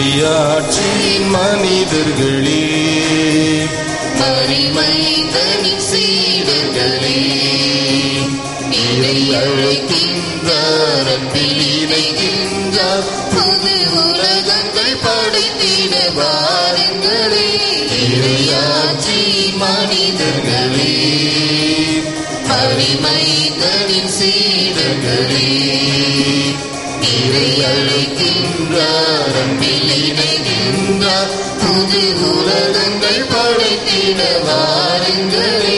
இறையாட்சியின் மனிதர்களே மறிமைந்தனின் சீடர்களே இதை அழைக்கின்றார் அன்பில் இணைக்கின்றார் புது உலகங்கள் படைத்திட வாருங்களே இறையாட்சி மனிதர்களே மறிமைந்தனின் சீடர்களே இதை அழைக்கின்றார் அன்பில் இணைக்கின்றார் புது உலகங்கள் படைத்திட வாருங்களே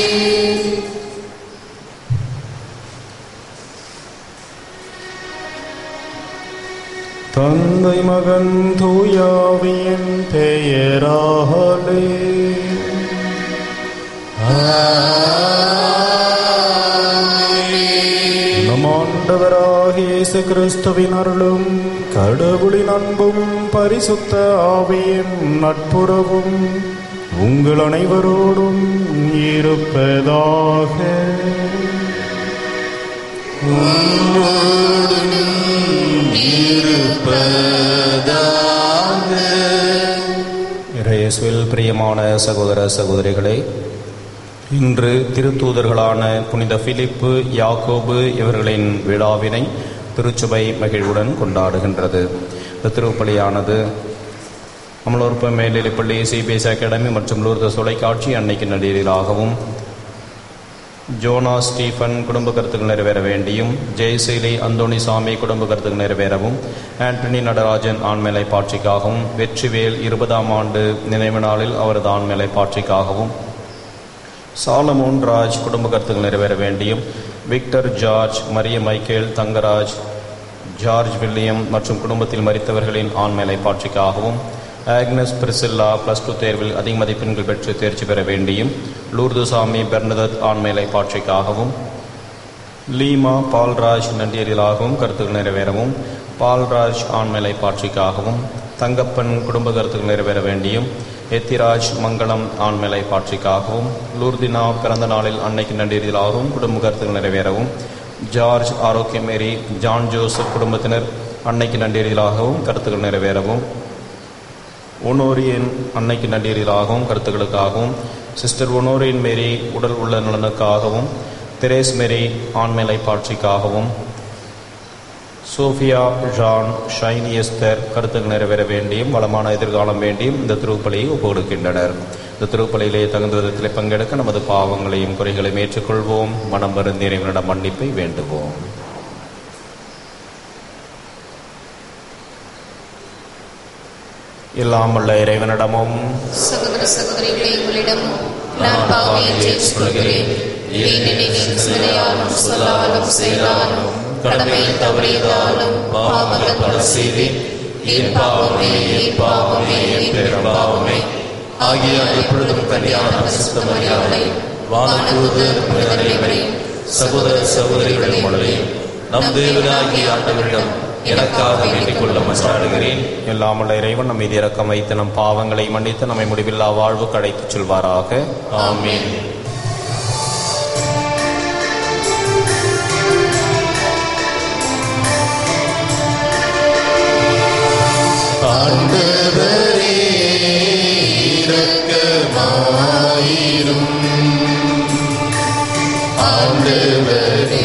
தந்தை மகன் தூயாவியின் பெயராலே நம் ஆண்டவராகிய இயேசு கிறிஸ்துவின் அருளும் கடவுளின் அன்பும் பரிசுத்த ஆவியின் நட்புறவும் உங்கள் அனைவரோடும் இருப்பதாக இயேசுவில் பிரியமான சகோதர சகோதரிகளே இன்று திருத்தூதர்களான புனித பிலிப்பு யாக்கோபு இவர்களின் விழாவினை திருச்சபை மகிழ்வுடன் கொண்டாடுகின்றது இந்த திருப்பலியானது அமலோற்ப மேல்நிலைப்பள்ளி சிபிஎஸ் அகாடமி மற்றும் லூர்த தொலைக்காட்சி அன்னைக்கு நடிகராகவும் ஜோனா ஸ்டீஃபன் குடும்ப கருத்துக்கள் நிறைவேற வேண்டியும் ஜெயசீலி அந்தோணிசாமி குடும்ப கருத்துக்கள் நிறைவேறவும் ஆண்டனி நடராஜன் ஆண்மேலை பாட்சிக்காகவும் வெற்றிவேல் இருபதாம் ஆண்டு நினைவு நாளில் அவரது ஆண்மேலை பாட்சிக்காகவும் சாலமோன் ராஜ் குடும்ப கருத்துக்கள் நிறைவேற வேண்டியும் Victor George Maria Michael Thangaraj George William மற்றும் குடும்பத்தில் மரித்தவர்களின் ஆண்மேலை பாட்சிக்காகவும் ஆக்னஸ் பிரிசில்லா பிளஸ் டூ தேர்வில் அதிக மதிப்பெண்கள் பெற்று தேர்ச்சி பெற வேண்டியும் லூர்துசாமி பெர்னதத் ஆண்மேலை பாட்சிக்காகவும் லீமா பால்ராஜ் நண்டியரிலாகவும் கருத்துக்கள் நிறைவேறவும் பால்ராஜ் ஆண்மேலை பாட்சிக்காகவும் தங்கப்பன் குடும்ப கருத்துக்கள் நிறைவேற வேண்டியும் எத்திராஜ் மங்களம் ஆண்மேலை பாட்சிக்காகவும் லூர்தினா பிறந்த நாளில் அன்னைக்கு நண்டியரிலாகவும் குடும்ப கருத்துக்கள் நிறைவேறவும் ஜார்ஜ் ஆரோக்கியமேரி ஜான் ஜோசப் குடும்பத்தினர் அன்னைக்கு நண்டியரிலாகவும் கருத்துக்கள் நிறைவேறவும் ஒனோரியின் அன்னைக்கு நன்றீரிலாகவும் கருத்துக்களுக்காகவும் சிஸ்டர் ஒனோரின் மேரி உடல் உள்ள நலனுக்காகவும் தெரேஸ் மேரி ஆண்மேலை பாட்சிக்காகவும் சோஃபியா ஜான் ஷைனி எஸ்தர் கருத்துக்கள் நிறைவேற வேண்டியும் வளமான எதிர்காலம் வேண்டியும் இந்த திருப்பலியை ஒப்புக்கொடுக்கின்றனர் இந்த திருப்பலியிலே தகுந்த விதத்தில் பங்கெடுக்க நமது பாவங்களையும் குறைகளையும் ஏற்றுக்கொள்வோம் மனம் வருந்தி இறைவனிடம் மன்னிப்பை வேண்டுவோம் எல்லாம் உள்ள இறைவனிடமும் சகோதர சகோதரிகளே உங்களிடம் நான் பாவியை ஏற்றுக்கொள்கிறேன் ஏனெனில் என் சிலையாலும் சொல்லாலும் செயலாலும் கடமை தவறியதாலும் பாவங்கள் பல செய்தேன் என் பாவமே என் பாவமே என் பெரும்பாவமே ஆகிய எப்பொழுதும் கல்யாண சிஸ்தமரியாதை வானதூதர் புனிதரைவரையும் சகோதர சகோதரிகள் உங்களையும் நம் தேவனாகிய ஆண்டவரிடம் எனக்காக வேண்டிக் கொள்ள மன்றாடுகிறேன் எல்லாம் உள்ள இறைவன் நம் மீது இரக்கம் வைத்து நம் பாவங்களை மன்னித்து நம்மை முடிவில்லா வாழ்வுக்கு அழைத்துச் செல்வாராக ஆமென் ஆண்டவரே இரக்கமாயிரும் ஆண்டவரே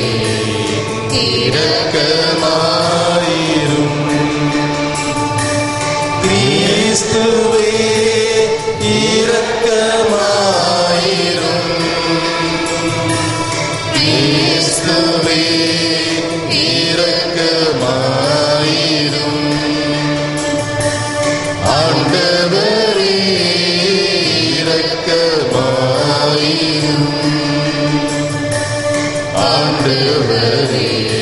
இரக்கமாயிரும் கிறிஸ்துவே இரக்கமாயிரும் கிறிஸ்துவே இரக்கமாயிரும் ஆண்டவரே இரக்கமாயிரும் ஆண்டவரே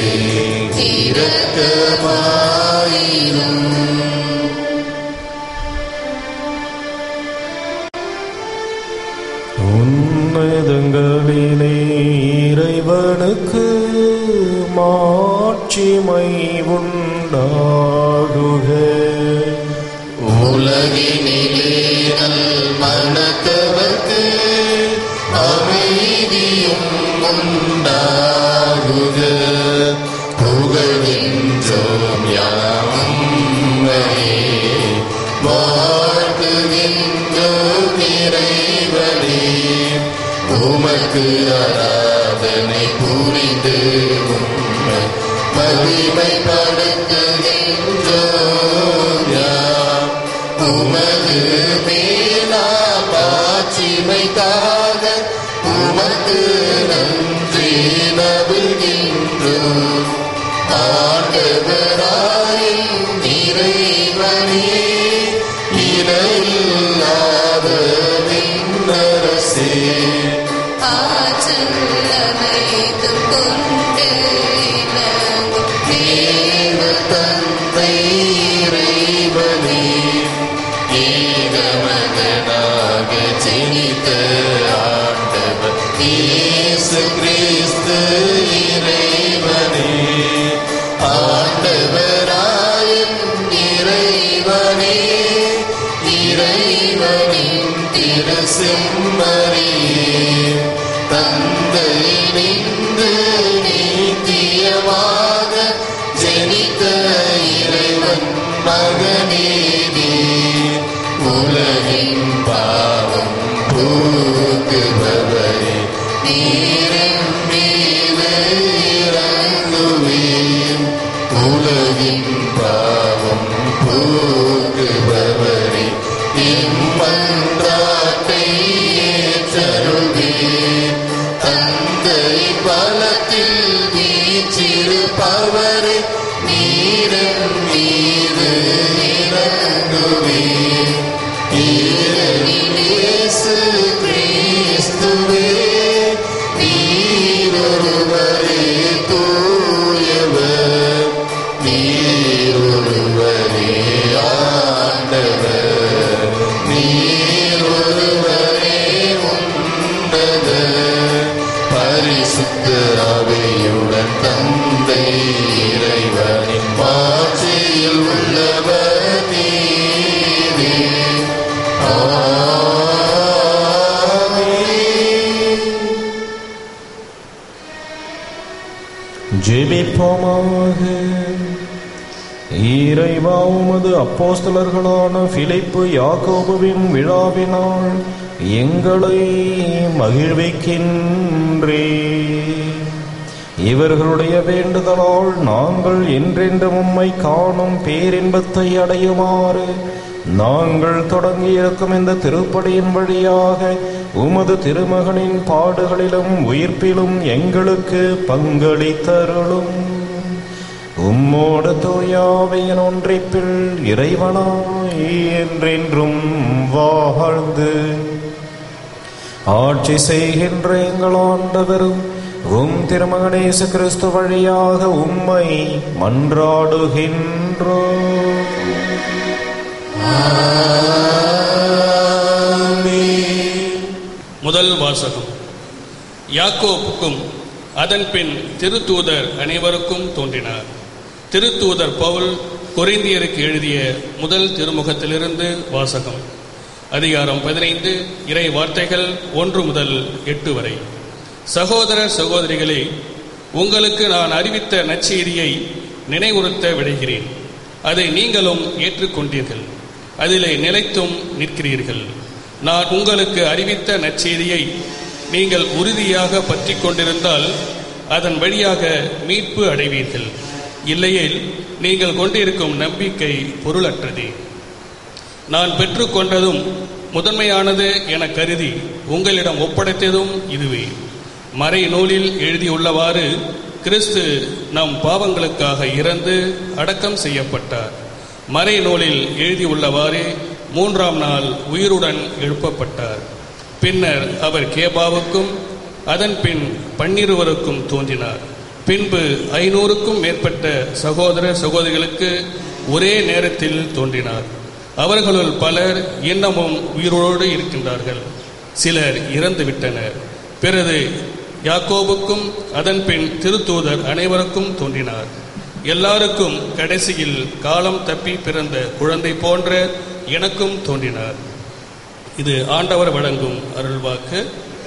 இரக்கமாயிரும் உன்னதங்களிலே இறைவனுக்கு மாட்சிமை உண்டாகுக உலகினிலே நல் மனத்தவர்க்கு அமைதியும் உண்டாகுக புகழின்றோம் யாமே உமக்கு ஆராதனை புரிந்து உம்மை மகிமைப்படுத்துகின்றோம் யாம். உமது மேலா பாட்சிமைக்காக உமக்கு நன்றி நல்கின்றோம் ஆண்டவராயின் இறைவனே இணையில்லாத விண்ணரசே ஆற்றலமைத்துக் கொண்டு இணங்கும் தேவ தந்தை இறைவனே ஏகமகனாக ஜெனித்த ஆண்டவர் இயேசு கிறிஸ்து இறைவனே ஆண்டவராயும் இறைவனே இறைவனின் திருசெம்மறியே தந்தை நின்று நீத்தியமாக ஜெனித்த இறைவன் மகனேனே உலகின் பாவம் போக்குபவரே நீரின் மீது இறங்குவேன் உலகின் பாவம் போக்குபவரே இம்மன்றாட்டை ஏற்றருள்வேன் தந்தை பலத்தில் வீச்சிருப்பவரே நீரன் மீது இறங்குவேன் இயேசு கிறிஸ்துவே நீரொருவரே தூயவர் நீரொருவரே ஆண்டவர் நீரொருவரே உன்னத பரிசுத்த அவையுடன் தந்தை இறைவனின் மாட்சியில் உள்ளவர் நீரே ஆமென். ஜெபிப்போமாக இறைவா உமது அப்போஸ்தலர்களான பிலிப்பு யாக்கோபுவின் விழாவினால் எங்களை மகிழ்விக்கின்றே இவர்களுடைய வேண்டுதலால் நாங்கள் என்றென்றும் உம்மை காணும் பேரின்பத்தை அடையுமாறு நாங்கள் தொடங்கியிருக்கும் இந்த திருப்படியின் வழியாக உமது திருமகனின் பாடுகளிலும் உயிர்ப்பிலும் எங்களுக்கு பங்களித்தருளும் உம்மோடு தூயாவையின் ஒன்றிப்பில் இறைவனாய் என்றென்றும் வாழ்ந்து ஆட்சி செய்கின்ற எங்கள் ஆண்டவரும் உம் திருமகனேசு கிறிஸ்து வழியாக உம்மை மன்றாடுகின்றோம் முதல் வாசகம் யாக்கோப்புக்கும் அதன் பின் திருத்தூதர் அனைவருக்கும் தோன்றினார் திருத்தூதர் பவுல் கொரிந்தியருக்கு எழுதிய முதல் திருமுகத்திலிருந்து வாசகம் அதிகாரம் பதினைந்து இறை வார்த்தைகள் ஒன்று முதல் எட்டு வரை சகோதர சகோதரிகளே உங்களுக்கு நான் அறிவித்த நற்செய்தியை நினைவுறுத்த விடைகிறேன் அதை நீங்களும் ஏற்றுக்கொண்டீர்கள் அதிலே நிலைத்தும் நிற்கிறீர்கள் நான் உங்களுக்கு அறிவித்த நற்செய்தியை நீங்கள் உறுதியாக பற்றிக் கொண்டிருந்தால் அதன் வழியாக மீட்பு அடைவீர்கள் இல்லையேல் நீங்கள் கொண்டிருக்கும் நம்பிக்கை பொருளற்றதே நான் பெற்றுக்கொண்டதும் முதன்மையானது என கருதி உங்களிடம் ஒப்படைத்ததும் இதுவே மறை நூலில் எழுதியுள்ளவாறு கிறிஸ்து நம் பாவங்களுக்காக இறந்து அடக்கம் செய்யப்பட்டார் மறை நூலில் எழுதியுள்ளவாறே மூன்றாம் நாள் உயிருடன் எழுப்பப்பட்டார் பின்னர் அவர் கேபாவுக்கும் அதன் பின் பன்னிருவருக்கும் தோன்றினார் பின்பு ஐநூறுக்கும் மேற்பட்ட சகோதர சகோதரிகளுக்கு ஒரே நேரத்தில் தோன்றினார் அவர்களுள் பலர் இன்னமும் உயிரோடு இருக்கின்றார்கள் சிலர் இறந்து விட்டனர் பிறகு யாக்கோபுக்கும் அதன் பின் திருத்தூதர் அனைவருக்கும் தோன்றினார் எல்லாருக்கும் கடைசியில் காலம் தப்பி பிறந்த குழந்தை போன்ற எனக்கும் தோன்றினார் இது ஆண்டவர் வழங்கும் அருள்வாக்கு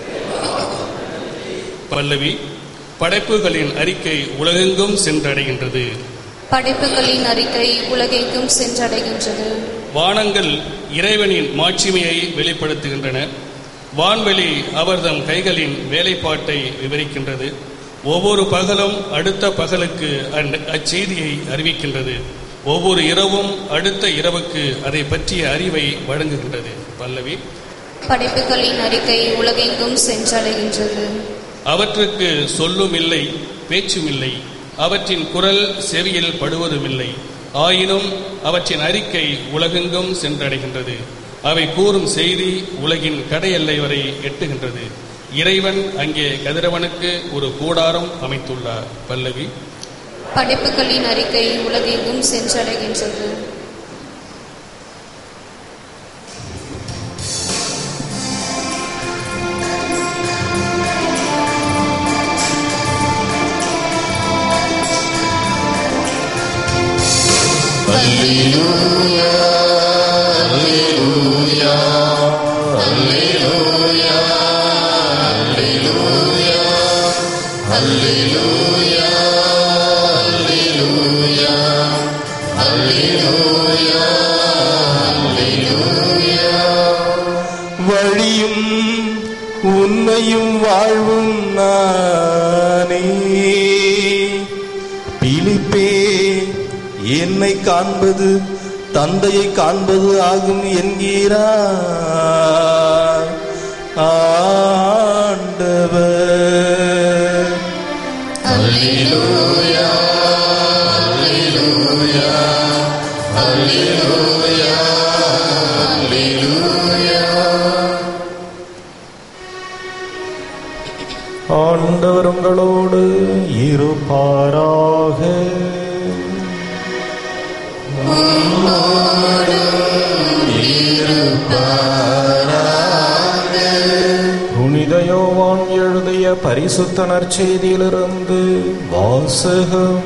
பல்லவி படைப்புகளின் அறிக்கை உலகெங்கும் சென்றடைகின்றது படைப்புகளின் அறிக்கை உலகெங்கும் சென்றடைகின்றது வானங்கள் இறைவனின் மாட்சிமையை வெளிப்படுத்துகின்றன வான்வெளி அவர்தம் கைகளின் வேலைப்பாட்டை விவரிக்கின்றது ஒவ்வொரு பகலும் அடுத்த பகலுக்கு அந்த அச்செய்தியை அறிவிக்கின்றது ஒவ்வொரு இரவும் அடுத்த இரவுக்கு அதை பற்றிய அறிவை வழங்குகின்றது பல்லவி படைப்புகளின் அறிக்கை உலகெங்கும் சென்றடைகின்றது அவற்றுக்கு சொல்லும் இல்லை பேச்சும் இல்லை அவற்றின் குரல் செவியில் படுவதுமில்லை ஆயினும் அவற்றின் அறிக்கை உலகெங்கும் சென்றடைகின்றது அவை கூறும் செய்தி உலகின் கடையெல்லை வரை எட்டுகின்றது இறைவன் அங்கே கதிரவனுக்கு ஒரு கூடாரம் அமைத்துள்ளார் பல்லவி படைப்புகளின் அறிக்கை உலகெங்கும் சென்றடைகின்றது Alleluia, Alleluia, Alleluia, Alleluia, Alleluia, Alleluia, Alleluia, Alleluia. வழியும் உண்மையும் வாழ்வும் நானே பிலிப்பே என்னை காண்பது தந்தையை காண்பது ஆகும் என்கிறார் ஆண்டவர் Alleluia, Alleluia, Alleluia, Alleluia. ஆண்டவர் உங்களோடு இருப்பாராக புனித யோவான் எழுதிய பரிசுத்த நற்செய்தியிலிருந்து வாசகம்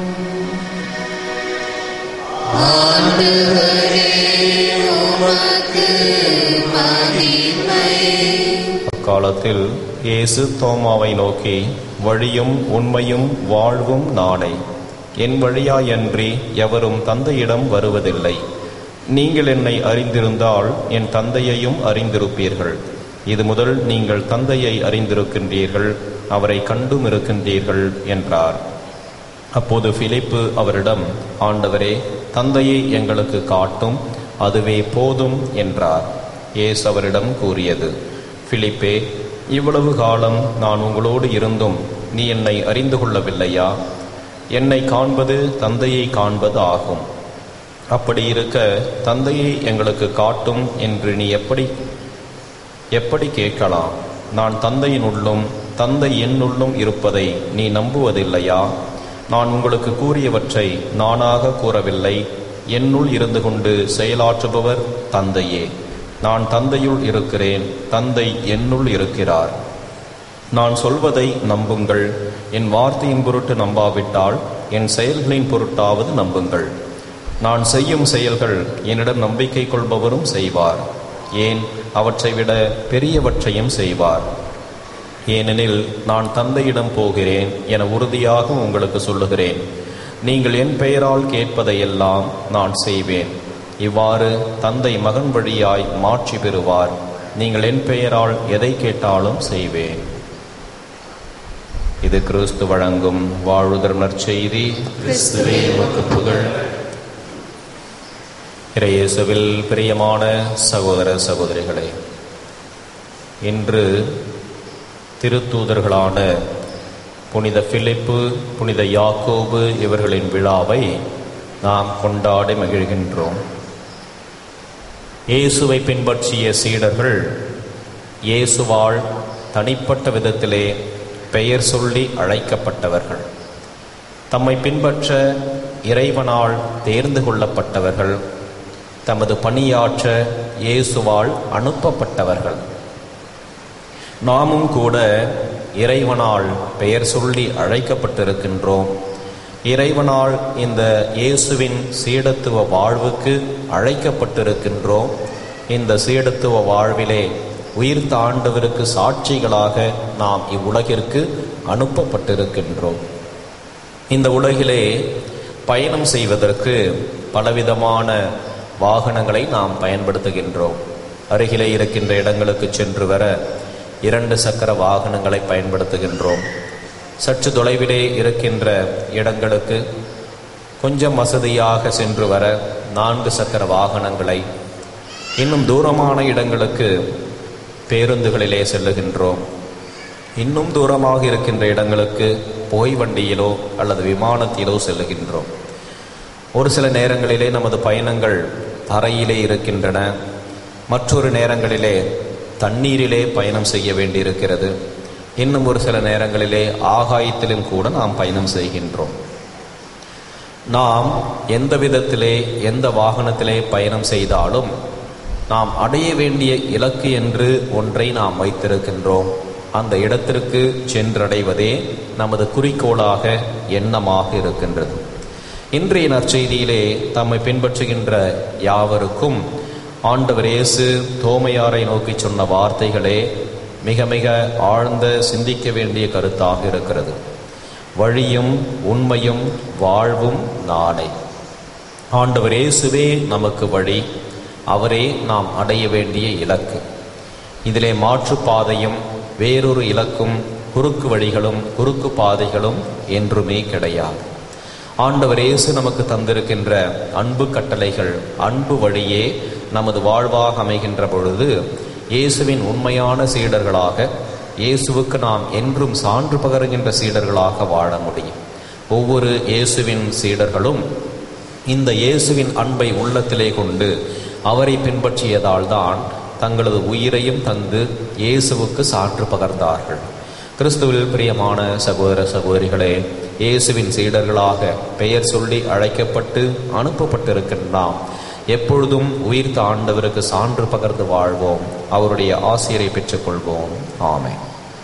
அக்காலத்தில் இயேசு தோமாவை நோக்கி வழியும் உண்மையும் வாழ்வும் நானே என் வழியாயன்றி எவரும் தந்தையிடம் வருவதில்லை நீங்கள் என்னை அறிந்திருந்தால் என் தந்தையையும் அறிந்திருப்பீர்கள் இது முதல் நீங்கள் தந்தையை அறிந்திருக்கின்றீர்கள் அவரை கண்டும் இருக்கின்றீர்கள் என்றார் அப்போது பிலிப்பு அவரிடம் ஆண்டவரே தந்தையை எங்களுக்கு காட்டும் அதுவே போதும் என்றார் இயேசு அவரிடம் கூறியது பிலிப்பே இவ்வளவு காலம் நான் உங்களோடு இருந்தும் நீ என்னை அறிந்து கொள்ளவில்லையா என்னை காண்பது தந்தையை காண்பது ஆகும் அப்படி இருக்க தந்தையை எங்களுக்கு காட்டும் என்று நீ எப்படி எப்படி கேட்கலாம் நான் தந்தையின் உள்ளும் தந்தை என்னுள்ளும் இருப்பதை நீ நம்புவதில்லையா நான் உங்களுக்கு கூறியவற்றை நானாக கூறவில்லை என்னுள் இருந்து கொண்டு செயலாற்றுபவர் தந்தையே நான் தந்தையுள் இருக்கிறேன் தந்தை என்னுள் இருக்கிறார் நான் சொல்வதை நம்புங்கள் என் வார்த்தையின் பொருட்டு நம்பாவிட்டால் என் செயல்களின் பொருட்டாவது நம்புங்கள் நான் செய்யும் செயல்கள் என்னிடம் நம்பிக்கை கொள்பவரும் செய்வார் ஏன் அவற்றை விட பெரியவற்றையும் செய்வார் ஏனெனில் நான் தந்தையிடம் போகிறேன் என உறுதியாக உங்களுக்கு சொல்லுகிறேன் நீங்கள் என் பெயரால் கேட்பதையெல்லாம் நான் செய்வேன் இவ்வாறு தந்தை மகன் வழியாய் மாட்சி பெறுவார் நீங்கள் என் பெயரால் எதை கேட்டாலும் செய்வேன் இது கிறிஸ்து வழங்கும் வாழ்வுதர் நற்செய்தி கிறிஸ்துவே உமக்கு புகழ் இறையேசுவில் பிரியமான சகோதர சகோதரிகளே இன்று திருத்தூதர்களான புனித பிலிப்பு புனித யாக்கோபு இவர்களின் விழாவை நாம் கொண்டாடி மகிழ்கின்றோம் இயேசுவை பின்பற்றிய சீடர்கள் இயேசுவால் தனிப்பட்ட விதத்திலே பெயர் சொல்லி அழைக்கப்பட்டவர்கள் தம்மை பின்பற்ற இறைவனால் தேர்ந்து கொள்ளப்பட்டவர்கள் தமது பணியாற்ற இயேசுவால் அனுப்பப்பட்டவர்கள் நாமும் கூட இறைவனால் பெயர் சொல்லி அழைக்கப்பட்டிருக்கின்றோம் இறைவனால் இந்த இயேசுவின் சீடத்துவ வாழ்வுக்கு அழைக்கப்பட்டிருக்கின்றோம் இந்த சீடத்துவ வாழ்விலே உயிர்த்த ஆண்டவருக்கு சாட்சிகளாக நாம் இவ்வுலகிற்கு அனுப்பப்பட்டிருக்கின்றோம் இந்த உலகிலே பயணம் செய்வதற்கு பலவிதமான வாகனங்களை நாம் பயன்படுத்துகின்றோம் அருகிலே இருக்கின்ற இடங்களுக்கு சென்று வர இரண்டு சக்கர வாகனங்களை பயன்படுத்துகின்றோம் சற்று தொலைவிலே இருக்கின்ற இடங்களுக்கு கொஞ்சம் வசதியாக சென்று வர நான்கு சக்கர வாகனங்களை இன்னும் தூரமான இடங்களுக்கு பேருந்துகளிலே செல்லுகின்றோம் இன்னும் தூரமாக இருக்கின்ற இடங்களுக்கு புகை வண்டியிலோ அல்லது விமானத்திலோ செல்லுகின்றோம் ஒரு சில நேரங்களிலே நமது பயணங்கள் தரையிலே இருக்கின்றன மற்றொரு நேரங்களிலே தண்ணீரிலே பயணம் செய்ய வேண்டியிருக்கிறது இன்னும் ஒரு சில நேரங்களிலே ஆகாயத்திலும் கூட நாம் பயணம் செய்கின்றோம் நாம் எந்த விதத்திலே எந்த வாகனத்திலே பயணம் செய்தாலும் நாம் அடைய வேண்டிய இலக்கு என்று ஒன்றை நாம் வைத்திருக்கின்றோம் அந்த இடத்திற்கு சென்றடைவதே நமது குறிக்கோளாக எண்ணமாக இருக்கின்றது இன்றைய நற்செய்தியிலே தம்மை பின்பற்றுகின்ற யாவருக்கும் ஆண்டவர் இயேசு தோமையாரை நோக்கி சொன்ன வார்த்தைகளே மிக மிக ஆழ்ந்த சிந்திக்க வேண்டிய கருத்தாக இருக்கிறது வழியும் உண்மையும் வாழ்வும் நானே ஆண்டவர் இயேசுவே நமக்கு வழி அவரே நாம் அடைய வேண்டிய இலக்கு இதிலே மாற்றுப்பாதையும் வேறொரு இலக்கும் குறுக்கு வழிகளும் குறுக்கு பாதைகளும் என்றுமே கிடையாது ஆண்டவர் இயேசு நமக்கு தந்திருக்கின்ற அன்பு கட்டளைகள் அன்பு வழியே நமது வாழ்வாக அமைகின்ற பொழுது இயேசுவின் உண்மையான சீடர்களாக இயேசுவுக்கு நாம் என்றும் சான்று பகருகின்ற சீடர்களாக வாழ முடியும் ஒவ்வொரு இயேசுவின் சீடர்களும் இந்த இயேசுவின் அன்பை உள்ளத்திலே கொண்டு அவரை பின்பற்றியதால் தான் தங்களது உயிரையும் தந்து இயேசுவுக்கு சான்று பகர்ந்தார்கள் கிறிஸ்துவில் பிரியமான சகோதர சகோதரிகளே இயேசுவின் சீடர்களாக பெயர் சொல்லி அழைக்கப்பட்டு அனுப்பப்பட்டிருக்கின்ற நாம் எப்பொழுதும் உயிர்த்த ஆண்டவருக்கு சான்று பகர்ந்து வாழ்வோம் அவருடைய ஆசிரியரை பெற்றுக்கொள்வோம் ஆமென்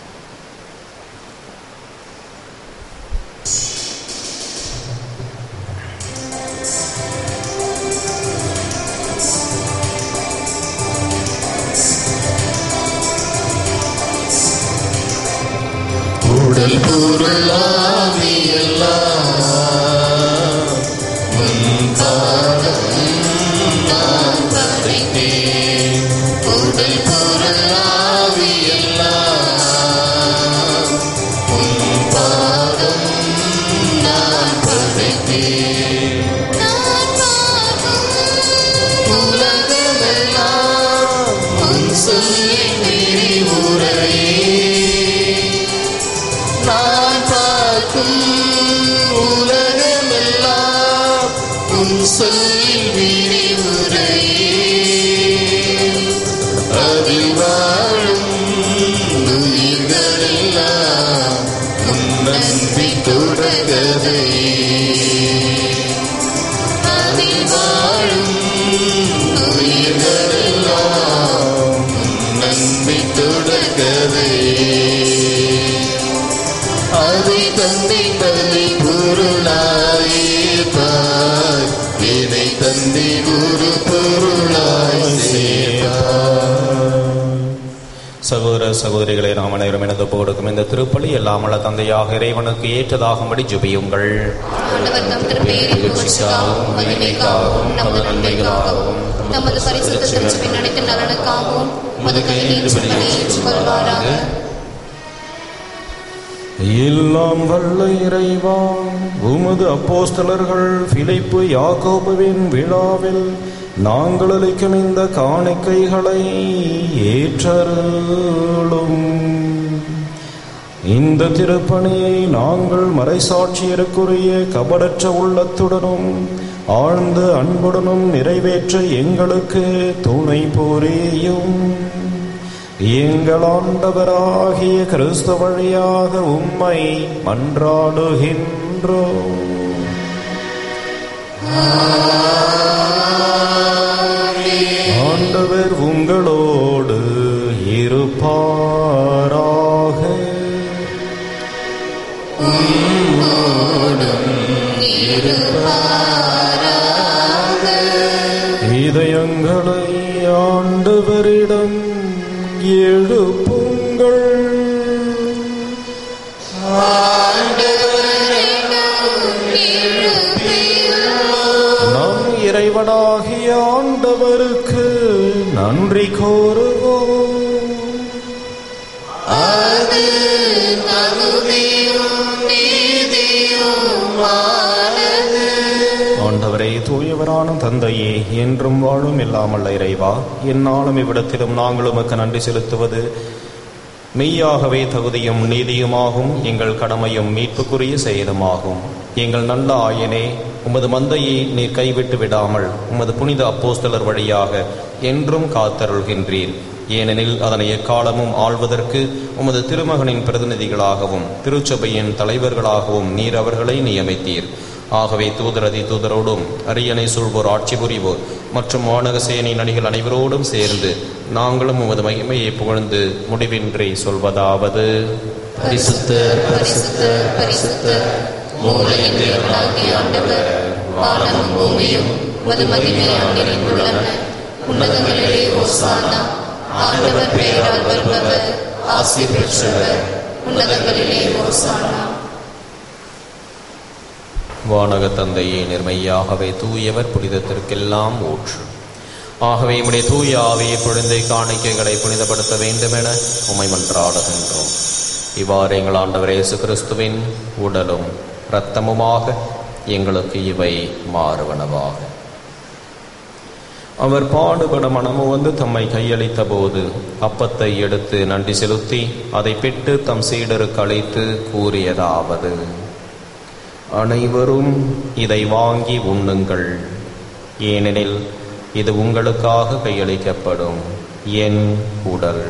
உடல் பொருளாவி எல்லாம் உன் பாதம் நான் படைத்தேன் உடல் பொருளாவி எல்லாம் உன் பாதம் நான் படைத்தேன் உலகமெல்லாம் உன் சொல்லின் விரிவுரையே நான் பார்க்கும் உலகமெல்லாம் உன் சொல்லில் விரிவுரையே அதில் வாழும் உயிர்களெல்லாம் உன் நன்றி தொடர்கதையே அதில் வாழும் உயிர்களெல்லாம் உன் நன்றி தொடர்கதையே அதை தந்தை தந்தை பொருளாயிருப்பார் இதை தந்தை குரு பொருளாய் சேர்ப்பார் சகோதர சகோதரிகளை நாம் அனைவரும் எனது கொடுக்கும் இந்த திருப்பலி எல்லாமல்ல தந்தையாக இறைவனுக்கு ஏற்றதாகும்படி ஜெபியுங்கள் ஆண்டவர் தம் திருப்பெயரின் புகழ்ச்சிக்காகவும் மகிமைக்காகவும் நமது நன்மைக்காகவும் நமது பரிசுத்த திருச்சபையின் அனைத்து நலனுக்காகவும் உமது கையில் ஏற்றுக்கொள்வாராக எல்லாம் வல்ல இறைவா உமது அப்போஸ்தலர்கள் பிலிப்பு யாக்கோபுவின் விழாவில் நாங்கள் அளிக்கும் இந்த காணிக்கைகளை ஏற்றருளும் இந்த திருப்பணியை நாங்கள் மறைசாட்சியருக்குரிய கபடற்ற உள்ளத்துடனும் ஆழ்ந்த அன்புடனும் நிறைவேற்ற எங்களுக்கு துணை புரியும் எங்கள் ஆண்டவராகிய கிறிஸ்து வழியாக உம்மை மன்றாடுகின்றோம் ஆண்டவர் உங்களோடு இருப்பாராக இதயங்களை ஆண்டவரிடம் எழுப்புங்கள் நம் இறைவனாகிய ஆண்டவருக்கு நன்றி கூறுவோம் அது தகுதியும் நீதியுமானது ஆண்டவரே தூயவரான தந்தையே என்றும் வாழும் இல்லாமல் இறைவா எந்நாளும் இவ்விடத்திலும் நாங்கள் உமக்கு நன்றி செலுத்துவது மெய்யாகவே தகுதியும் நீதியுமாகும் எங்கள் கடமையும் மீட்புக்குரிய செயலுமாகும் எங்கள் நல்ல ஆயனே உமது மந்தையை நீர் கைவிட்டு விடாமல் உமது புனித அப்போஸ்தலர் வழியாக என்றும் காத்தருள்கின்றீர் ஏனெனில் அதனை எக்காலமும் ஆள்வதற்கு உமது திருமகனின் பிரதிநிதிகளாகவும் திருச்சபையின் தலைவர்களாகவும் நீர் அவர்களை நியமித்தீர் ஆகவே தூதரதி தூதரோடும் அரியணை சூழ்வோர் ஆட்சி புரிவோர் மற்றும் வானக சேனை நடிகள் அனைவரோடும் சேர்ந்து நாங்களும் உமது மகிமையை புகழ்ந்து முடிவின்றி சொல்வதாவது பரிசுத்தர் பரிசுத்தர் பரிசுத்தர் மூளையின் தேவனாகிய ஆண்டவர் வானமும் பூமியும் மது மகிமையால் நிறைந்துள்ளன உன்னதங்களிலே ஓசானா ஆண்டவர் பெயரால் வருபவர் ஆசி பெற்றவர் உன்னதங்களிலே ஓசானா வானக தந்தையே நிர்மையாகவே தூயவர் புனிதத்திற்கெல்லாம் ஊற்று ஆகவே உம்முடைய தூய ஆவியை பொழுந்தை காணிக்கைகளை புனிதப்படுத்த வேண்டுமென உமை மன்றாடுகின்றோம் இவ்வாறு எங்கள் ஆண்டவர் இயேசு கிறிஸ்துவின் உடலும் இரத்தமுமாக எங்களுக்கு இவை மாறுவனவாக அவர் பாடுபட மனமு வந்து தம்மை கையளித்த போது அப்பத்தை எடுத்து நன்றி செலுத்தி அதை பெற்று தம் சீடருக்கு அழைத்து கூறியதாவது அனைவரும் இதை வாங்கி உண்ணுங்கள் ஏனெனில் இது உங்களுக்காக கையளிக்கப்படும் என் உடல்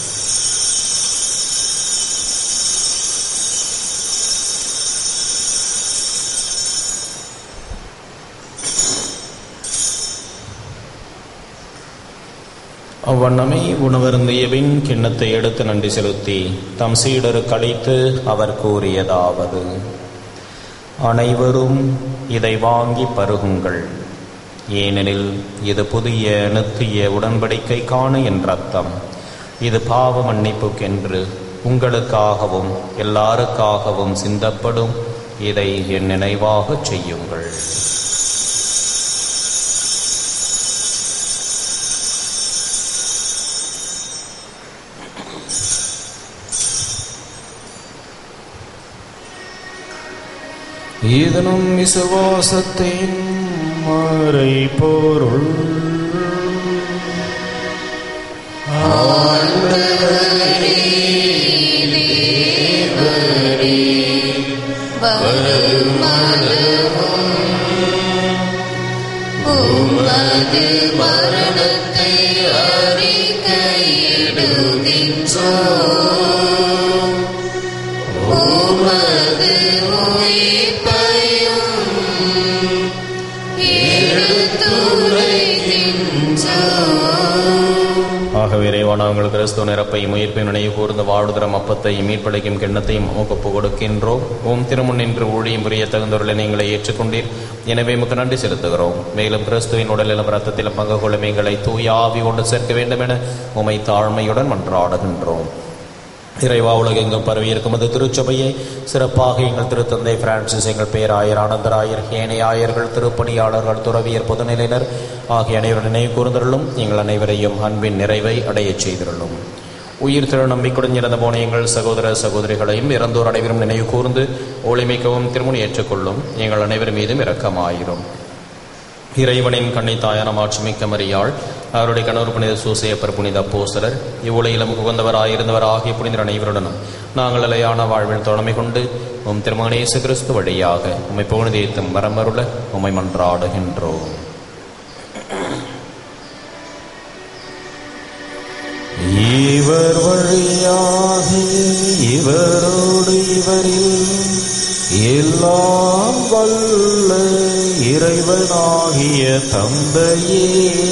அவ்வண்ணமே உணவருந்தியபின் கிண்ணத்தை எடுத்து நன்றி செலுத்தி தம் சீடருக்கு அளித்து அவர் கூறியதாவது அனைவரும் இதை வாங்கி பருகுங்கள் ஏனெனில் இது புதிய நித்திய உடன்படிக்கைக்கான என் ரத்தம் இது பாவ மன்னிப்புக்கென்று உங்களுக்காகவும் எல்லாருக்காகவும் சிந்தப்படும் இதை என் நினைவாகச் செய்யுங்கள் இதனும் விசுவாசத்தின் மறை பொருள் உமது மரணத்தை அறிக்கையிடுகின்றோம் உமது உயிர்ப்பையும் எடுத்துரைக்கின்றோம் ஆகவே இறைவானவங்கள் கிறிஸ்துவ நிரப்பை உயிர்ப்பை நினைவு கூர்ந்து வாழ்தரம் அப்பத்தையும் மீட்படைக்கும் கிண்ணத்தையும் ஒப்பு கொடுக்கின்றோம் ஓம் திருமுன் நின்று ஊழியம் புரிய தகுந்தவர்களை நீங்களை ஏற்றுக்கொண்டீர் எனவே உமக்கு நன்றி செலுத்துகிறோம் மேலும் கிறிஸ்துவின் உடலிலும் ரத்தத்திலும் பங்கு கொள்ளும் எங்களை தூய ஆவி கொண்டு சேர்க்க வேண்டும் என உமை தாழ்மையுடன் மன்றாடுகின்றோம் இறைவா உலகெங்கும் பரவியிருக்கும் அது திருச்சபையை சிறப்பாக எங்கள் திருத்தந்தை பிரான்சிஸ் எங்கள் பேராயர் ஆனந்தராயர் ஏனையாயர்கள் திருப்பணியாளர்கள் துறவியர் பொதுநிலையினர் ஆகிய அனைவரும் நினைவு கூர்ந்தருளும் எங்கள் அனைவரையும் அன்பின் நிறைவை அடையச் செய்திருளும் உயிர் திரு நம்பிக்கையுடன் இறந்த போன எங்கள் சகோதர சகோதரிகளையும் இறந்தோர் அனைவரும் நினைவு கூர்ந்து ஒளிமிக்கவும் திருமணி ஏற்றுக்கொள்ளும் எங்கள் அனைவர் மீதும் இரக்கமாயிரும் இறைவனின் கண்ணித்தாயான மாட்சிமிக்க மரியாள் அவருடைய கணவர் புனித சூசையப்பர் புனித அப்போஸ்தலர் இவ்வுலகிலும் உகந்தவராயிருந்தவர் ஆகிய புனிதர் அனைவருடனும் நாங்கள் நிலையான வாழ்வில் தொடமை கொண்டு உம் திருமகனேசு கிறிஸ்து வழியாக உம்மை புகழ்ந்தேத்தும் வரமருள உம்மை மன்றாடுகின்றோம் இவர் வழியாக இவரோடு இவரில் எல்லாம் வல்ல இறைவனாகிய தந்தையே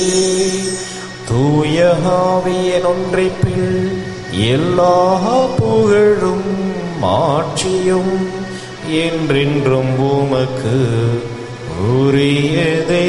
தூயகாவியன் ஒன்றைப்பில் எல்லா புகழும் மாட்சியும் என்றென்றும் உமக்கு உரியதே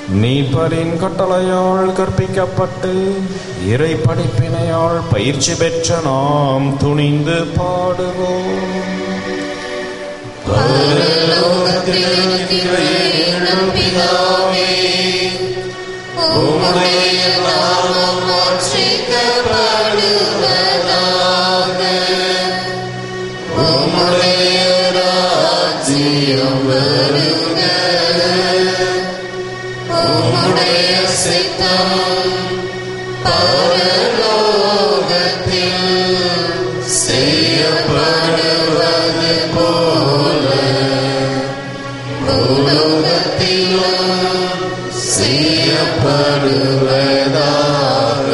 மீட்பரின் கட்டளையால் கற்பிக்கப்பட்டு இறை படிப்பினையால் பயிற்சி பெற்ற நாம் துணிந்து பாடுவோம் உம்முடைய நாமம் மாற்றிக்கப்படுவதாக உம்முடைய ராஜ்யம் வருக உம்முடைய சித்தம் பரலோகத்தில் செய்யப்படுவது போல பூலோகத்திலும் செய்யப்படுவதாக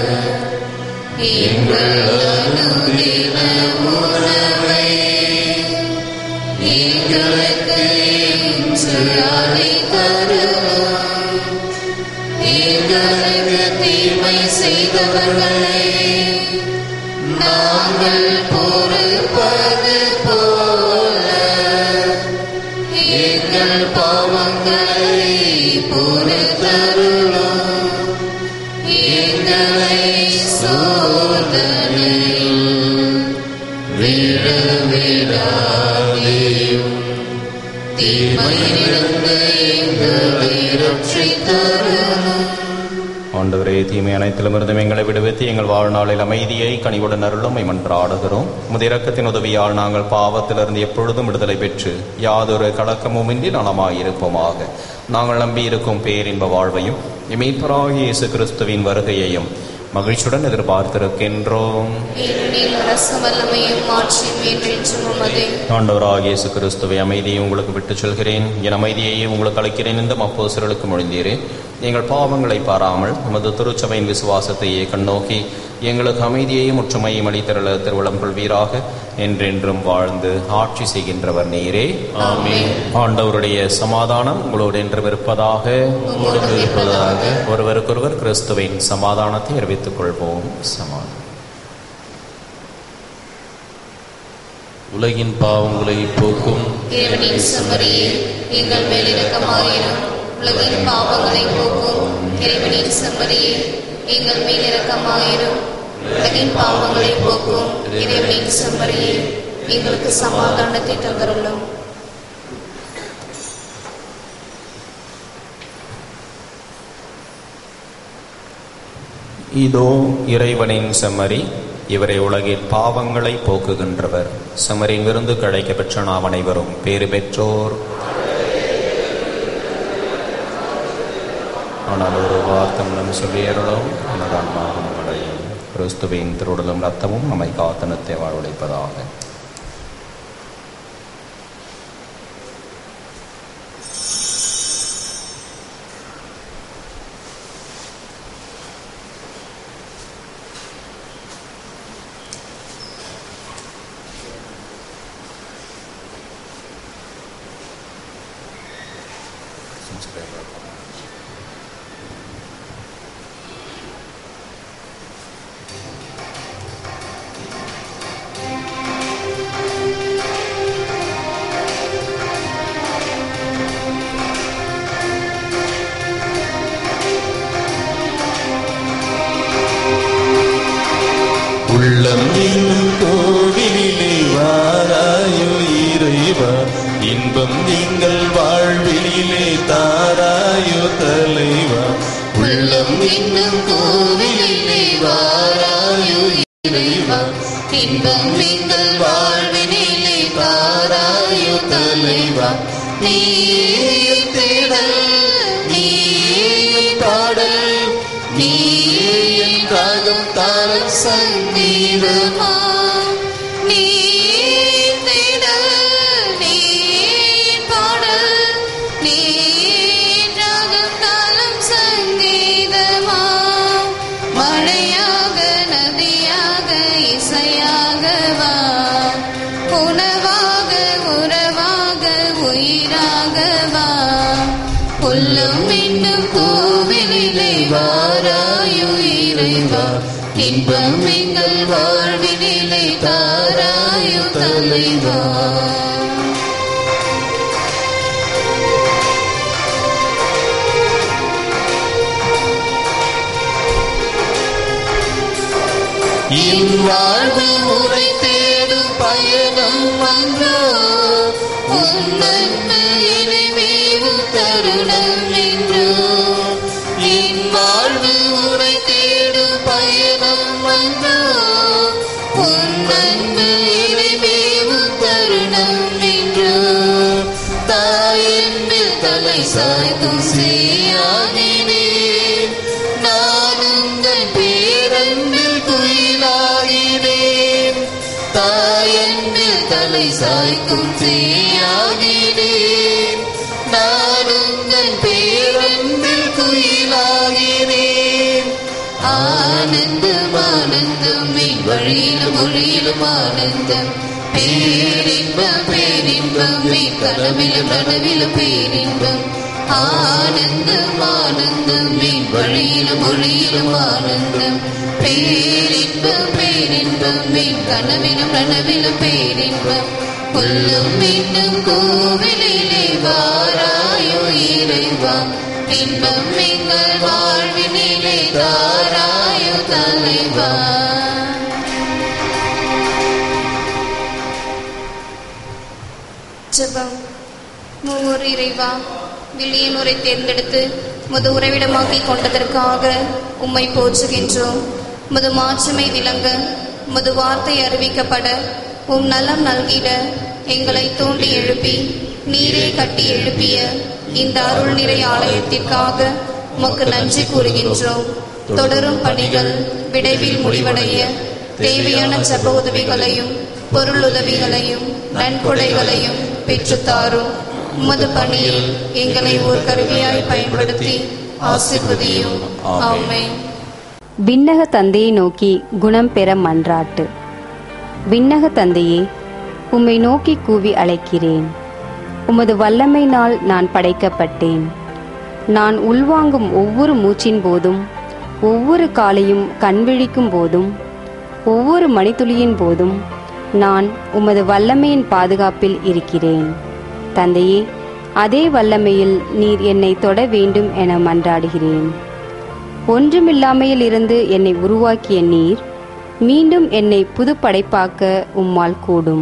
எங்கள் அனுதின உணவை எங்களுக்கு இன்று அளித்தருளும் எங்களுக்கு தீமை செய்தவர்களை நாங்கள் பொறுப்பது போல எங்கள் பாவங்களை பொறுத்தருளும் எங்களை சோதனையில் விழவிடாதேயும் தீமையிலிருந்து எங்களை ரட்சித்தருளும் ஆண்டவரே தீமை அனைத்திலுமிருந்தும் எங்களை விடுவித்து எங்கள் வாழ்நாளில் அமைதியை கனிவுடன் அருளும் மன்றாடுகிறோம் முதிரக்கத்தின் உதவியால் நாங்கள் பாவத்திலிருந்து எப்பொழுதும் விடுதலை பெற்று யாதொரு கலக்கமுமின்றி நலமாயிருப்போமாக நாங்கள் நம்பியிருக்கும் பேரின்ப வாழ்வையும் மீட்பராகிய இயேசு கிறிஸ்துவின் வருகையையும் மகிழ்ச்சியுடன் எதிர்பார்த்திருக்கின்றோம் ஏனெனில் அரசு வல்லமையும் மாற்றியும் என்றென்றும் உமதே ஆண்டவராகிய இயேசு கிறிஸ்துவை அமைதியை உங்களுக்கு விட்டுச் செல்கிறேன் என் அமைதியையே உங்களுக்கு அளிக்கிறேன் என்று அப்போஸ்தலர்களுக்கு மொழிந்தீரே எங்கள் பாவங்களை பாராமல் உமது திருச்சபையின் விசுவாசத்தையே கண்ணோக்கி எங்களுக்கு அமைதியையும் ஒற்றுமையும் அளித்தருள திருவளம் கொள்வீராக என்றென்றும் வாழ்ந்து ஆட்சி செய்கின்றவர் நீரே ஆமென். ஆண்டவருடைய சமாதானம் உங்களோடு என்றும் இருப்பதாக உங்களோடு இருப்பதாக. ஒருவருக்கொருவர் கிறிஸ்துவின் சமாதானத்தை அறிவித்துக் கொள்வோம் சமாதானம் உலகின் பாவங்களை போக்கும் இறைவனின் செம்மறியே எங்கள் மேலிரக்கமாயிரும் உலகின் பாவங்களை போக்கும் இறைவனின் செம்மறியே எங்கள் மேலிரக்கமாயிரும் உலகின் பாவங்களை போக்கும் இறைவனின் செம்மறியே எங்களுக்கு சமாதானத்தை தந்தருளும் இதோ இறைவனின் செம்மறி இவரை உலகில் பாவங்களை போக்குகின்றவர் செம்மறியிலிருந்து கிடைக்க பெற்ற நாம் அனைவரும் பேறு பெற்றோர் ஆனால் ஒரு வார்த்தம் நம் சொல்லியருளும் அன்னதான்மாகும் அடையும் கிறிஸ்துவின் திருடலும் ரத்தமும் நம்மை காத்தனத்தை வாழ்வடைப்பதாக உள்ளம் என்னும் கோவிலிலே வாராயோ இறைவா இன்பம் நீங்கள் வாழ்விலே தாராயோ தலைவா உள்ளம் என்னும் கோவிலிலே வாராயோ இறைவா இன்பம் எங்கள் வாழ்வினிலே தாராயோ தலைவா நீயே தேடல் நீயே பாடல் நீயே ராகம் தாளம் சங்கீதமா நீயே தேடல் நீயே பாடல் நீயே ராகம் தாளம் சங்கீதமா மழையாக நதியாக இசையாக வா உணவாக உறவாக உயிராக வா உள்ளம் என்னும் கோவிலிலே வாராயு இறைவா இன்பம் எங்கள் வாழ்வினிலே தாராயு தலைவா என் வாழ்வு உரை தேடும் பயணம் வந்தோ உன்னன்மை இறைவேவும் தருணம் என்றோ என் வாழ்வு உரை தேடும் பயணம் வந்தோ உன்னன்மை இறைவேவும் தருணம் என்றோ தாயன்பில் தலை சாய்த்தும் செய்யாகினேன் நான் உங்கள் பேரன்பில் குயிலாகினேன் தாயன்பில் தலை சாய்க்கும் செய்யாகினேன் நான் உங்கள் பேரன்பில் குயிலாகினேன் ஆனந்தம் ஆனந்தம் என் வழியிலும் மொழியிலும் ஆனந்தம் பேரின்பம் பேரின்பம் என் கனவிலும் நனவிலும் பேரின்பம் ஆனந்தம் ஆனந்தம் என் வழியிலும் மொழியிலும் ஆனந்தம் பேரின்பம் பேரின்பம் என் கனவிலும் நனவிலும் பேரின்பம் உள்ளும் மீண்டும் கோவிலிலே வாராயோ இறைவா இன்பம் எங்கள் வாழ்வினிலே தாராயோ தலைவா ஜெபம் மூவர் இறைவா வில்லியனூரை தேர்ந்தெடுத்து முது உறைவிடமாக்கி கொண்டதற்காக உம்மை போற்றுகின்றோம் முது மாட்சிமை விளங்க முது வார்த்தை அறிவிக்கப்பட உம் நலம் நல்கிட எங்களை தூண்டி எழுப்பி நீரே கட்டி எழுப்பிய இந்த அருள் நிறை ஆலயத்திற்காக உமக்கு நன்றி கூறுகின்றோம் தொடரும் பணிகள் விரைவில் முடிவடைய தேவையான ஜப உதவிகளையும் பொருள் உதவிகளையும் நன்கொடைகளையும் பெற்றுத்தாரும் உமது பணியில் எங்களை ஒரு கருவியாய் பயன்படுத்தி ஆசிர்வதியும் ஆமென் விண்ணக தந்தையை நோக்கி குணம் பெற மன்றாட்டு விண்ணக தந்தையே உம்மை நோக்கி கூவி அழைக்கிறேன் உமது வல்லமையினால் நான் படைக்கப்பட்டேன் நான் உள்வாங்கும் ஒவ்வொரு மூச்சின் போதும் ஒவ்வொரு காலையும் கண்விழிக்கும் போதும் ஒவ்வொரு மணித்துளியின் போதும் நான் உமது வல்லமையின் பாதுகாப்பில் இருக்கிறேன் தந்தையே அதே வல்லமையில் நீர் என்னை தொட வேண்டும் என மன்றாடுகிறேன் ஒன்றுமில்லாமையில் இருந்து என்னை உருவாக்கிய நீர் மீண்டும் என்னை புது படைப்பாக்க உம்மால் கூடும்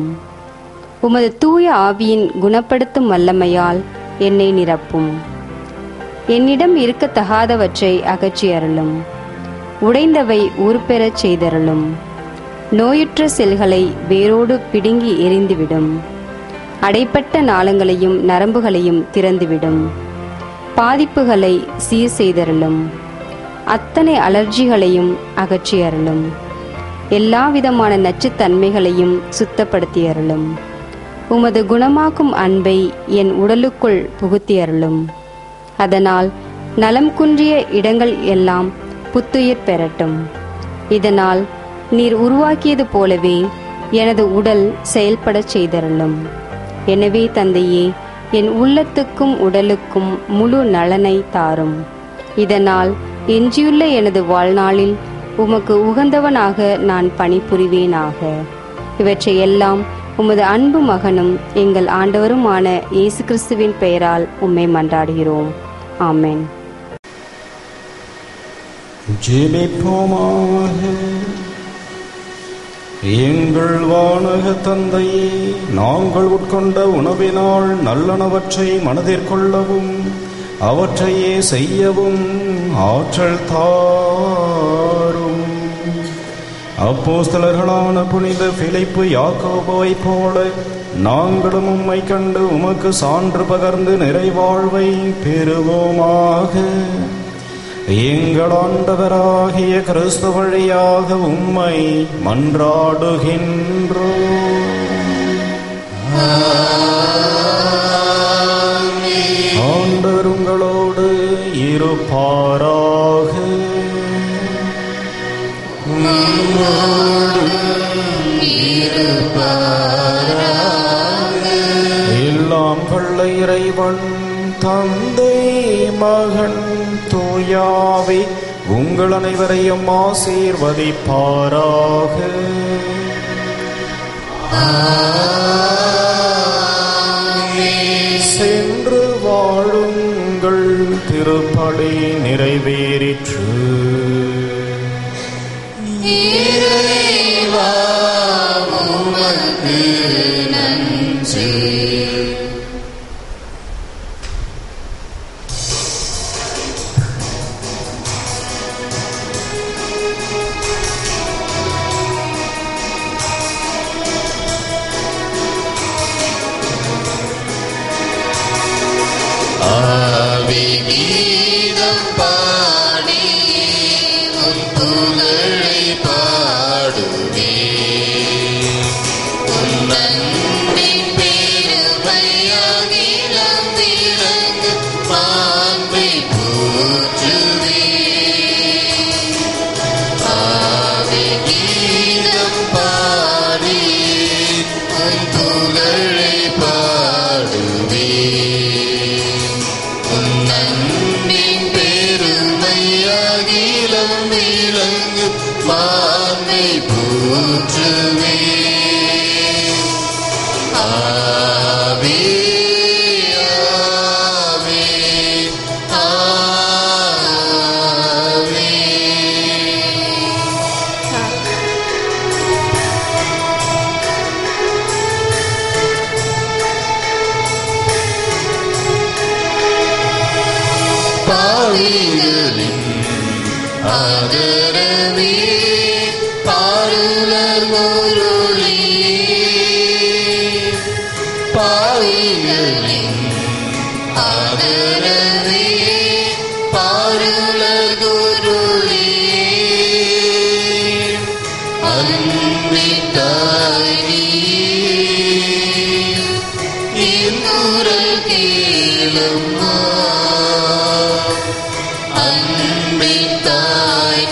உமது தூய ஆவியின் குணப்படுத்தும் வல்லமையால் என்னை நிரப்பும் என்னிடம் இருக்கத்தகாதவற்றை அகற்றி அருளும் உடைந்தவை ஊர்பெறச் செய்தருளும் நோயுற்ற செல்களை வேரோடு பிடுங்கி எரிந்துவிடும் அடைப்பட்ட நாளங்களையும் நரம்புகளையும் திறந்துவிடும் பாதிப்புகளை சீர் செய்தருளும் அத்தனை அலர்ஜிகளையும் அகற்றி அருளும் எல்லாவிதமான நச்சுத்தன்மைகளையும் சுத்தப்படுத்தி அருளும் உமது குணமாக்கும் அன்பை என் உடலுக்குள் புகுத்தி அருளும் அதனால் நலம் குன்றிய இடங்கள் எல்லாம் புத்துயிர் பெறட்டும் இதனால் நீர் உருவாக்கியது போலவே எனது உடல் செயல்படச் செய்தருளும் எனவே தந்தையே என் உள்ளத்துக்கும் உடலுக்கும் முழு நலனை தாரும் இதனால் எஞ்சியுள்ள எனது வாழ்நாளில் உமக்கு உகந்தவனாக நான் பணிபுரிவேனாக இவற்றை எல்லாம் உமது அன்பு மகனும் எங்கள் ஆண்டவருமான இயேசு கிறிஸ்துவின் பெயரால் உம்மை மன்றாடுகிறோம் ஆமென் ஜெபிப்போமாக எங்கள் வானக தந்தையே நாங்கள் உட்கொண்ட உணவினால் நல்லனவற்றை மனதிற்கொள்ளவும் அவற்றையே செய்யவும் ஆற்றல் தாரும் அப்போஸ்தலர்களான புனித பிலிப்பு யாக்கோபோவை போல நாங்களும் உம்மை கண்டு உமக்கு சான்று பகர்ந்து நிறைவாழ்வை பெறுவோமாக எங்கள் ஆண்டவராகிய கிறிஸ்து வழியாக உம்மை மன்றாடுகின்றோ ஆண்டவர் உங்களோடு இருப்பாராக எல்லாம் கொள்ள இறைவன் தந்தை மகன் தூயாவே உங்கள் அனைவரையும் ஆசீர்வதிப்பாராக சென்று வாழுங்கள் திருப்பலி நிறைவேறிற்று இறைவா கீதம் பாடியே உன் புகழை பாடுவே உன் அன்பின் பெருமையாகிலம் விளங்கு மாண்பை போற்றுவே ஆவி கீதம் பாடி உன் புகழை பாடுவே உன் அன்பின் பெருமையாகிலம் விளங்கு மாண்பை போற்றுவே ஆவே ஆவே ஆவே பாவிகளின் ஆதரவே பாருலர் பொருளே பாவிகளின் ஆதரவே பாருலர் குருளே அன்பித்தாய் என் குரல் கேளம்மா அன்பித்தாய்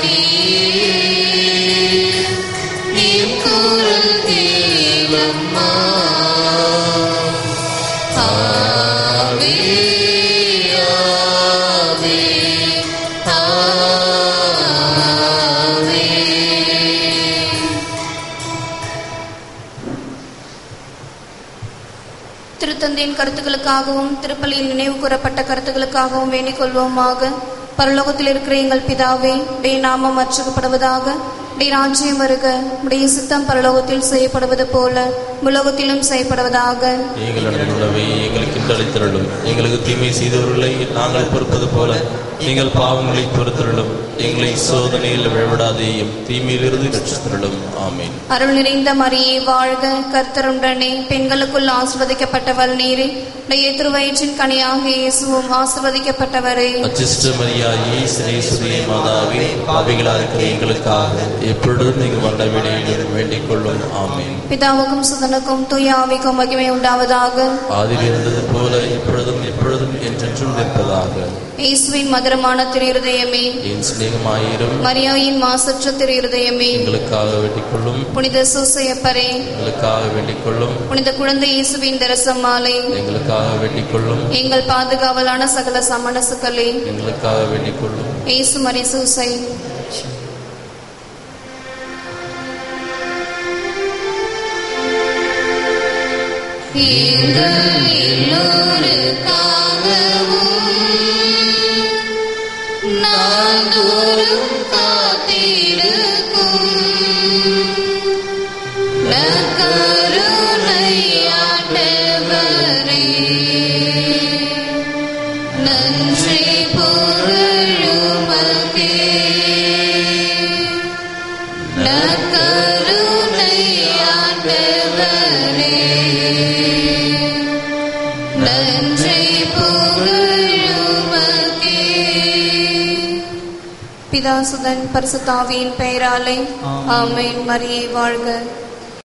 என் குரல் கேளம்மா ஆவே ஆவே ஆவே திருத்தந்தையின் கருத்துக்களுக்காகவும் திருப்பலியில் நினைவு கூறப்பட்ட கருத்துக்களுக்காகவும் வேண்டிக் கொள்வோமாக பரலோகத்தில் இருக்கிற எங்கள் பிதாவே உடைய நாமம் அச்சுக்கப்படுவதாக உடைய ராஜ்யம் வருக உடைய சித்தம் பரலோகத்தில் செய்யப்படுவது போல உலகத்திலும் செய்யப்படுவதாக எங்கள் உணவை எங்களுக்கு இன்றளித்தருளும் எங்களுக்கு தீமை செய்தவர்களை நாங்கள் பொறுப்பது போல நீங்கள் பாவங்களை பொறுத்தருளும் எங்களை சோதனையில் விழவிடாதேயும் தீமையிலிருந்து ரட்சித்தருளும் ஆமீன் அருள் நிறைந்த மரியே வாழ்க கர்த்தருடனே பெண்களுக்குள் ஆசிர்வதிக்கப்பட்டவர் நீரே உடைய திருவயிற்றின் கனியாக இயேசுவும் ஆசிர்வதிக்கப்பட்டவரே அச்சிஷ்ட மரியா ஈஸ்வரேஸ்வரிய மாதாவே பாவிகளாக இருக்கிற எங்களுக்காக எப்பொழுதும் நீங்கள் வந்த விடையிலும் வேண்டிக் கொள்ளும் ஆமீன் பிதாவுக்கும் சுதனுக்கும் தூய ஆவிக்கும் மகிமை உண்டாவதாக ஆதியில் இருந்தது போல எப்பொழுதும் எப்பொழுதும் என்றென்றும் நிற்பதாக இயேசுவின் மதுரமான திரு இருதயமே என் சிநேகமாயிரும் மரியாயின் மாசற்ற திரு இருதயமே எங்களுக்காக வேண்டிக் கொள்ளும் புனித சூசையப்பரே எங்களுக்காக வேண்டிக் கொள்ளும் புனித குழந்தை இயேசுவின் தரசம் மாலை எங்களுக்காக வேண்டிக் கொள்ளும் எங்கள் பாதுகாவலான சகல சமணசுக்களே எங்களுக்காக வேண்டிக் கொள்ளும் இயேசு மரி சூசை எங்கள் எல்லோருக்காகவும் நாள்தோறும் காத்திருக்கும் நற்கருணையாண்டவரே, நன்றி புகழுமக்கே நற்கருணையாண்டவரே, நன்றி புகழுமக்கே பிதாசுதன் பரிசுத்தாவியின் பெயராலே ஆமென் மரியே வாழ்க